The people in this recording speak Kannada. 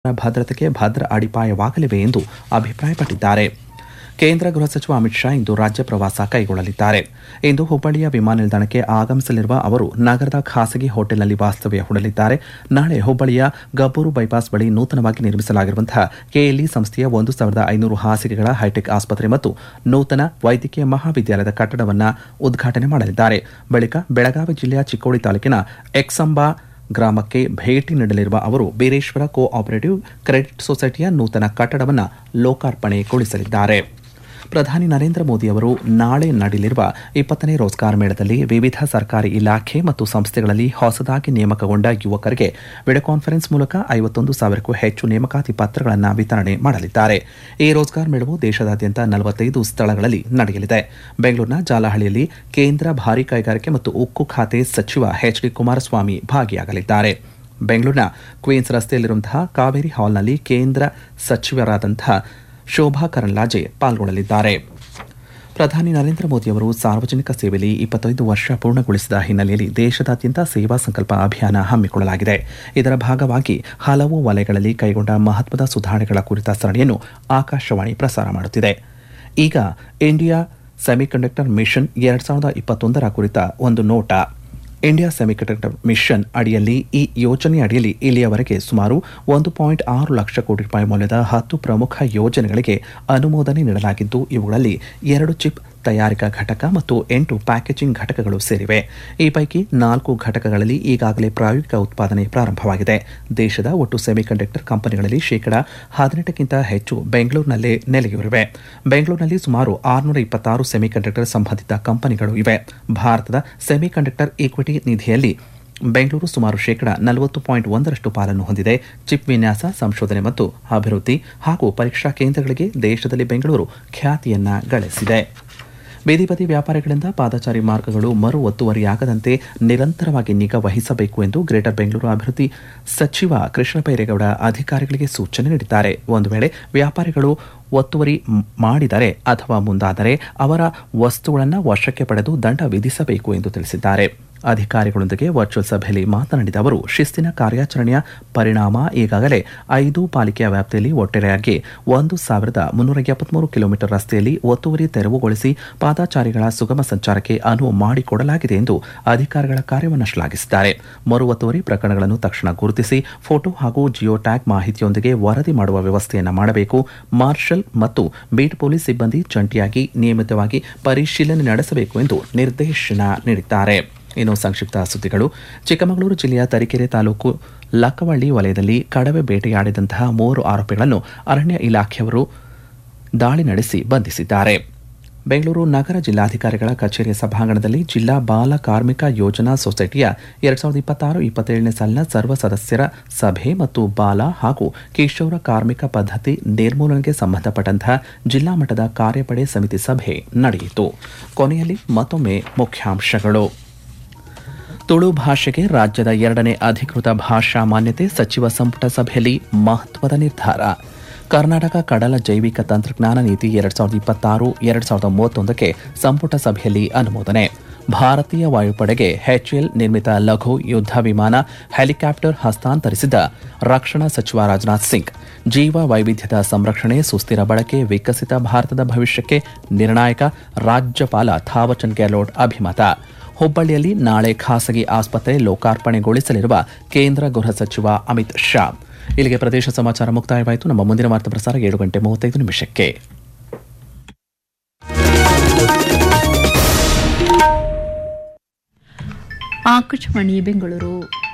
ಭದ್ರತೆಗೆ ಭದ್ರ ಅಡಿಪಾಯವಾಗಲಿವೆ ಎಂದು ಅಭಿಪ್ರಾಯಪಟ್ಟಿದ್ದಾರೆ ಕೇಂದ್ರ ಗೃಹ ಸಚಿವ ಅಮಿತ್ ಶಾ ಇಂದು ರಾಜ್ಯ ಪ್ರವಾಸ ಕೈಗೊಳ್ಳಲಿದ್ದಾರೆ ಇಂದು ಹುಬ್ಬಳ್ಳಿಯ ವಿಮಾನ ನಿಲ್ದಾಣಕ್ಕೆ ಆಗಮಿಸಲಿರುವ ಅವರು ನಗರದ ಖಾಸಗಿ ಹೋಟೆಲ್ನಲ್ಲಿ ವಾಸ್ತವ್ಯ ಹೂಡಲಿದ್ದಾರೆ ನಾಳೆ ಹುಬ್ಬಳ್ಳಿಯ ಗಬ್ಬೂರು ಬೈಪಾಸ್ ಬಳಿ ನೂತನವಾಗಿ ನಿರ್ಮಿಸಲಾಗಿರುವಂತಹ ಕೆಎಲ್ಇ ಸಂಸ್ಥೆಯ ಒಂದು ಸಾವಿರದ ಐನೂರು ಹಾಸಿಗೆಗಳ ಹೈಟೆಕ್ ಆಸ್ಪತ್ರೆ ಮತ್ತು ನೂತನ ವೈದ್ಯಕೀಯ ಮಹಾವಿದ್ಯಾಲಯದ ಕಟ್ಟಡವನ್ನು ಉದ್ಘಾಟನೆ ಮಾಡಲಿದ್ದಾರೆ ಬಳಿಕ ಬೆಳಗಾವಿ ಜಿಲ್ಲೆಯ ಚಿಕ್ಕೋಡಿ ತಾಲೂಕಿನ ಎಕ್ಸಂಬಾ ಗ್ರಾಮಕ್ಕೆ ಭೇಟಿ ನೀಡಲಿರುವ ಅವರು ಬೀರೇಶ್ವರ ಕೋ ಆಪರೇಟಿವ್ ಕ್ರೆಡಿಟ್ ಸೊಸೈಟಿಯ ನೂತನ ಕಟ್ಟಡವನ್ನು ಲೋಕಾರ್ಪಣೆಗೊಳಿಸಲಿದ್ದಾರೆ ಪ್ರಧಾನಿ ನರೇಂದ್ರ ಮೋದಿ ಅವರು ನಾಳೆ ನಡೆಯಲಿರುವ ಇಪ್ಪತ್ತನೇ ರೋಜ್ಗಾರ್ ಮೇಳದಲ್ಲಿ ವಿವಿಧ ಸರ್ಕಾರಿ ಇಲಾಖೆ ಮತ್ತು ಸಂಸ್ಥೆಗಳಲ್ಲಿ ಹೊಸದಾಗಿ ನೇಮಕಗೊಂಡ ಯುವಕರಿಗೆ ವಿಡಿಯೋ ಕಾನ್ಫರೆನ್ಸ್ ಮೂಲಕ ಐವತ್ತೊಂದು ಸಾವಿರಕ್ಕೂ ಹೆಚ್ಚು ನೇಮಕಾತಿ ಪತ್ರಗಳನ್ನು ವಿತರಣೆ ಮಾಡಲಿದ್ದಾರೆ ಈ ರೋಜ್ಗಾರ್ ಮೇಳವು ದೇಶದಾದ್ಯಂತ ನಲವತ್ತೈದು ಸ್ಥಳಗಳಲ್ಲಿ ನಡೆಯಲಿದೆ ಬೆಂಗಳೂರಿನ ಜಾಲಹಳ್ಳಿಯಲ್ಲಿ ಕೇಂದ್ರ ಭಾರೀ ಕೈಗಾರಿಕೆ ಮತ್ತು ಉಕ್ಕು ಖಾತೆ ಸಚಿವ ಎಚ್ ಡಿ ಕುಮಾರಸ್ವಾಮಿ ಭಾಗಿಯಾಗಲಿದ್ದಾರೆ ಬೆಂಗಳೂರಿನ ಕ್ವೀನ್ಸ್ ರಸ್ತೆಯಲ್ಲಿರುವಂತಹ ಕಾವೇರಿ ಹಾಲ್ನಲ್ಲಿ ಕೇಂದ್ರ ಸಚಿವರಾದಂತಹ ಶೋಭಾ ಕರಂದ್ಲಾಜೆ ಪಾಲ್ಗೊಳ್ಳಲಿದ್ದಾರೆ ಪ್ರಧಾನಿ ನರೇಂದ್ರ ಮೋದಿ ಅವರು ಸಾರ್ವಜನಿಕ ಸೇವೆಯಲ್ಲಿ ಇಪ್ಪತ್ತೈದು ವರ್ಷ ಪೂರ್ಣಗೊಳಿಸಿದ ಹಿನ್ನೆಲೆಯಲ್ಲಿ ದೇಶದಾದ್ಯಂತ ಸೇವಾ ಸಂಕಲ್ಪ ಅಭಿಯಾನ ಹಮ್ಮಿಕೊಳ್ಳಲಾಗಿದೆ ಇದರ ಭಾಗವಾಗಿ ಹಲವು ವಲಯಗಳಲ್ಲಿ ಕೈಗೊಂಡ ಮಹತ್ವದ ಸುಧಾರಣೆಗಳ ಕುರಿತ ಸರಣಿಯನ್ನು ಆಕಾಶವಾಣಿ ಪ್ರಸಾರ ಮಾಡುತ್ತಿದೆ ಈಗ ಇಂಡಿಯಾ ಸೆಮಿಕಂಡಕ್ಟರ್ ಮಿಷನ್ ಎರಡ್ ಸಾವಿರದ ಇಪ್ಪತ್ತೊಂದರ ಕುರಿತ ಒಂದು ನೋಟ ಇಂಡಿಯಾ ಸೆಮಿಕಂಡಕ್ಟರ್ ಮಿಷನ್ ಅಡಿಯಲ್ಲಿ ಈ ಯೋಜನೆ ಅಡಿಯಲ್ಲಿ ಇಲ್ಲಿಯವರೆಗೆ ಸುಮಾರು ಒಂದು ಪಾಯಿಂಟ್ ಆರು ಲಕ್ಷ ಕೋಟಿ ರೂಪಾಯಿ ಮೌಲ್ಯದ ಹತ್ತು ಪ್ರಮುಖ ಯೋಜನೆಗಳಿಗೆ ಅನುಮೋದನೆ ನೀಡಲಾಗಿದ್ದು ಇವುಗಳಲ್ಲಿ ಎರಡು ಚಿಪ್ ತಯಾರಿಕಾ ಘಟಕ ಮತ್ತು ಎಂಟು ಪ್ಯಾಕೇಜಿಂಗ್ ಘಟಕಗಳು ಸೇರಿವೆ ಈ ಪೈಕಿ ನಾಲ್ಕು ಘಟಕಗಳಲ್ಲಿ ಈಗಾಗಲೇ ಪ್ರಾಯೋಗಿಕ ಉತ್ಪಾದನೆ ಪ್ರಾರಂಭವಾಗಿದೆ ದೇಶದ ಒಟ್ಟು ಸೆಮಿಕಂಡಕ್ಟರ್ ಕಂಪನಿಗಳಲ್ಲಿ ಶೇಕಡಾ ಹದಿನೆಂಟಕ್ಕಿಂತ ಹೆಚ್ಚು ಬೆಂಗಳೂರಿನಲ್ಲೇ ನೆಲೆಯೂರಿವೆ ಬೆಂಗಳೂರಿನಲ್ಲಿ ಸುಮಾರು ಆರುನೂರ ಇಪ್ಪತ್ತಾರು ಸೆಮಿಕಂಡಕ್ಟರ್ ಸಂಬಂಧಿತ ಕಂಪನಿಗಳು ಇವೆ ಭಾರತದ ಸೆಮಿಕಂಡಕ್ಟರ್ ಈಕ್ವಿಟಿ ನಿಧಿಯಲ್ಲಿ ಬೆಂಗಳೂರು ಸುಮಾರು ಶೇಕಡಾ ನಲವತ್ತು ಪಾಯಿಂಟ್ ಒಂದರಷ್ಟು ಪಾಲನ್ನು ಹೊಂದಿದೆ ಚಿಪ್ ವಿನ್ಯಾಸ ಸಂಶೋಧನೆ ಮತ್ತು ಅಭಿವೃದ್ಧಿ ಹಾಗೂ ಪರೀಕ್ಷಾ ಕೇಂದ್ರಗಳಿಗೆ ದೇಶದಲ್ಲಿ ಬೆಂಗಳೂರು ಖ್ಯಾತಿಯನ್ನ ಗಳಿಸಿದೆ ಬೀದಿ ಬದಿ ವ್ಯಾಪಾರಿಗಳಿಂದ ಪಾದಚಾರಿ ಮಾರ್ಗಗಳು ಮರು ಒತ್ತುವರಿಯಾಗದಂತೆ ನಿರಂತರವಾಗಿ ನಿಗಾ ವಹಿಸಬೇಕು ಎಂದು ಗ್ರೇಟರ್ ಬೆಂಗಳೂರು ಅಭಿವೃದ್ಧಿ ಸಚಿವ ಕೃಷ್ಣ ಬೈರೇಗೌಡ ಅಧಿಕಾರಿಗಳಿಗೆ ಸೂಚನೆ ನೀಡಿದ್ದಾರೆ ಒಂದು ವೇಳೆ ವ್ಯಾಪಾರಿಗಳು ಒತ್ತುವರಿ ಮಾಡಿದರೆ ಅಥವಾ ಮುಂದಾದರೆ ಅವರ ವಸ್ತುಗಳನ್ನು ವಶಕ್ಕೆ ಪಡೆದು ದಂಡ ವಿಧಿಸಬೇಕು ಎಂದು ತಿಳಿಸಿದ್ದಾರೆ ಅಧಿಕಾರಿಗಳೊಂದಿಗೆ ವರ್ಚುವಲ್ ಸಭೆಯಲ್ಲಿ ಮಾತನಾಡಿದ ಅವರು ಶಿಸ್ತಿನ ಕಾರ್ಯಾಚರಣೆಯ ಪರಿಣಾಮ ಈಗಾಗಲೇ ಐದು ಪಾಲಿಕೆಯ ವ್ಯಾಪ್ತಿಯಲ್ಲಿ ಒಟ್ಟಾರೆಯಾಗಿ ಒಂದು ಸಾವಿರದ ಮುನ್ನೂರ ಎಪ್ಪತ್ಮೂರು ಕಿಲೋಮೀಟರ್ ರಸ್ತೆಯಲ್ಲಿ ಒತ್ತುವರಿ ತೆರವುಗೊಳಿಸಿ ಪಾದಾಚಾರಿಗಳ ಸುಗಮ ಸಂಚಾರಕ್ಕೆ ಅನುವು ಮಾಡಿಕೊಡಲಾಗಿದೆ ಎಂದು ಅಧಿಕಾರಿಗಳ ಕಾರ್ಯವನ್ನು ಶ್ಲಾಘಿಸಿದ್ದಾರೆ ಮರು ಒತ್ತುವರಿ ಪ್ರಕರಣಗಳನ್ನು ತಕ್ಷಣ ಗುರುತಿಸಿ ಫೋಟೋ ಹಾಗೂ ಜಿಯೋ ಟ್ಯಾಗ್ ಮಾಹಿತಿಯೊಂದಿಗೆ ವರದಿ ಮಾಡುವ ವ್ಯವಸ್ಥೆಯನ್ನು ಮಾಡಬೇಕು ಮಾರ್ಷಲ್ ಮತ್ತು ಬೀಟ್ ಪೊಲೀಸ್ ಸಿಬ್ಬಂದಿ ಜಂಟಿಯಾಗಿ ನಿಯಮಿತವಾಗಿ ಪರಿಶೀಲನೆ ನಡೆಸಬೇಕು ಎಂದು ನಿರ್ದೇಶನ ನೀಡಿದ್ದಾರೆ ಇನ್ನು ಸಂಕ್ಷಿಪ್ತ ಸುದ್ದಿಗಳು ಚಿಕ್ಕಮಗಳೂರು ಜಿಲ್ಲೆಯ ತರೀಕೆರೆ ತಾಲೂಕು ಲಕ್ಕವಳ್ಳಿ ವಲಯದಲ್ಲಿ ಕಡವೆ ಬೇಟೆಯಾಡಿದಂತಹ ಮೂವರು ಆರೋಪಿಗಳನ್ನು ಅರಣ್ಯ ಇಲಾಖೆಯವರು ದಾಳಿ ನಡೆಸಿ ಬಂಧಿಸಿದ್ದಾರೆ ಬೆಂಗಳೂರು ನಗರ ಜಿಲ್ಲಾಧಿಕಾರಿಗಳ ಕಚೇರಿಯ ಸಭಾಂಗಣದಲ್ಲಿ ಜಿಲ್ಲಾ ಬಾಲ ಕಾರ್ಮಿಕ ಯೋಜನಾ ಸೊಸೈಟಿಯ ಎರಡ್ ಸಾವಿರದ ಇಪ್ಪತ್ತಾರು ಇಪ್ಪತ್ತೇಳನೇ ಸಾಲಿನ ಸರ್ವ ಸದಸ್ಯರ ಸಭೆ ಮತ್ತು ಬಾಲ ಹಾಗೂ ಕಿಶೋರ ಕಾರ್ಮಿಕ ಪದ್ಧತಿ ನಿರ್ಮೂಲನೆಗೆ ಸಂಬಂಧಪಟ್ಟಂತಹ ಜಿಲ್ಲಾ ಮಟ್ಟದ ಕಾರ್ಯಪಡೆ ಸಮಿತಿ ಸಭೆ ನಡೆಯಿತು ಕೊನೆಯಲ್ಲಿ ಮತ್ತೊಮ್ಮೆ ಮುಖ್ಯಾಂಶಗಳು ತುಳು ಭಾಷೆಗೆ ರಾಜ್ಯದ ಎರಡನೇ ಅಧಿಕೃತ ಭಾಷಾ ಮಾನ್ಯತೆ ಸಚಿವ ಸಂಪುಟ ಸಭೆಯಲ್ಲಿ ಮಹತ್ವದ ನಿರ್ಧಾರ ಕರ್ನಾಟಕ ಕಡಲ ಜೈವಿಕ ತಂತ್ರಜ್ಞಾನ ನೀತಿ ಎರಡ್ ಸಾವಿರದ ಇಪ್ಪತ್ತಾರು ಎರಡ್ ಸಾವಿರದ ಮೂವತ್ತೊಂದಕ್ಕೆ ಸಂಪುಟ ಸಭೆಯಲ್ಲಿ ಅನುಮೋದನೆ ಭಾರತೀಯ ವಾಯುಪಡೆಗೆ ಎಚ್ಎಲ್ ನಿರ್ಮಿತ ಲಘು ಯುದ್ಧ ವಿಮಾನ ಹೆಲಿಕಾಪ್ಟರ್ ಹಸ್ತಾಂತರಿಸಿದ ರಕ್ಷಣಾ ಸಚಿವ ರಾಜನಾಥ್ ಸಿಂಗ್ ಜೀವ ವೈವಿಧ್ಯದ ಸಂರಕ್ಷಣೆ ಸುಸ್ಥಿರ ಬಳಕೆ ವಿಕಸಿತ ಭಾರತದ ಭವಿಷ್ಯಕ್ಕೆ ನಿರ್ಣಾಯಕ ರಾಜ್ಯಪಾಲ ಥಾವರ್ಚಂದ್ ಗೆಹ್ಲೋಟ್ ಅಭಿಮತ ಹುಬ್ಬಳ್ಳಿಯಲ್ಲಿ ನಾಳೆ ಖಾಸಗಿ ಆಸ್ಪತ್ರೆ ಲೋಕಾರ್ಪಣೆಗೊಳಿಸಲಿರುವ ಕೇಂದ್ರ ಗೃಹ ಸಚಿವ ಅಮಿತ್ ಶಾ ಇಲ್ಲಿಗೆ ಪ್ರದೇಶ ಸಮಾಚಾರ ಮುಕ್ತಾಯವಾಯಿತು ನಮ್ಮ ಮುಂದಿನ ವಾರ್ತಾ ಪ್ರಸಾರ ಏಳು ಗಂಟೆ ಮೂವತ್ತೈದು ನಿಮಿಷಕ್ಕೆ ಆಕಾಶವಾಣಿ ಬೆಂಗಳೂರು